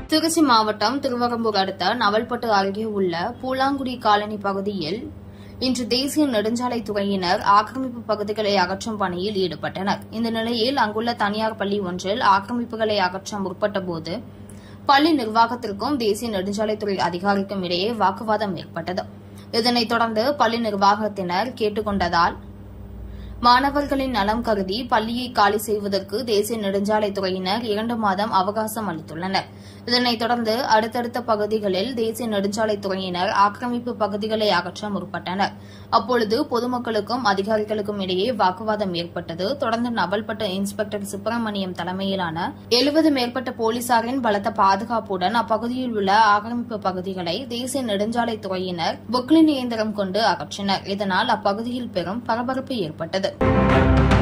திருச்சி மாவட்டம் திருவரம்பூர் அடுத்த நவல்பட்டு அருகே உள்ள பூலாங்குடி காலனி பகுதியில் இன்று தேசிய நெடுஞ்சாலைத்துறையினர் ஆக்கிரமிப்பு பகுதிகளை அகற்றும் பணியில் ஈடுபட்டனர் இந்த நிலையில் அங்குள்ள தனியார் பள்ளி ஒன்றில் ஆக்கிரமிப்புகளை அகற்ற முற்பட்டபோது பள்ளி நிர்வாகத்திற்கும் தேசிய நெடுஞ்சாலைத்துறை அதிகாரிக்கும் இடையே வாக்குவாதம் ஏற்பட்டது இதனைத் தொடர்ந்து பள்ளி நிர்வாகத்தினர் கேட்டுக் கொண்டதால் மாணவர்களின் நலம் கருதி பள்ளியை காலி செய்வதற்கு தேசிய நெடுஞ்சாலைத்துறையினர் இரண்டு மாதம் அவகாசம் அளித்துள்ளனர் இதனைத் தொடர்ந்து அடுத்தடுத்த பகுதிகளில் தேசிய நெடுஞ்சாலைத்துறையினர் ஆக்கிரமிப்பு பகுதிகளை அகற்ற முற்பட்டனர் அப்பொழுது பொதுமக்களுக்கும் அதிகாரிகளுக்கும் இடையே வாக்குவாதம் ஏற்பட்டது தொடர்ந்து நவல்பட்ட இன்ஸ்பெக்டர் சுப்பிரமணியம் தலைமையிலான எழுபது மேற்பட்ட போலீசாரின் பலத்த பாதுகாப்புடன் அப்பகுதியில் உள்ள ஆக்கிரமிப்பு பகுதிகளை தேசிய நெடுஞ்சாலைத்துறையினர் புக்லின் இயந்திரம் கொண்டு அகற்றினர் இதனால் அப்பகுதியில் பெரும் பரபரப்பு ஏற்பட்டது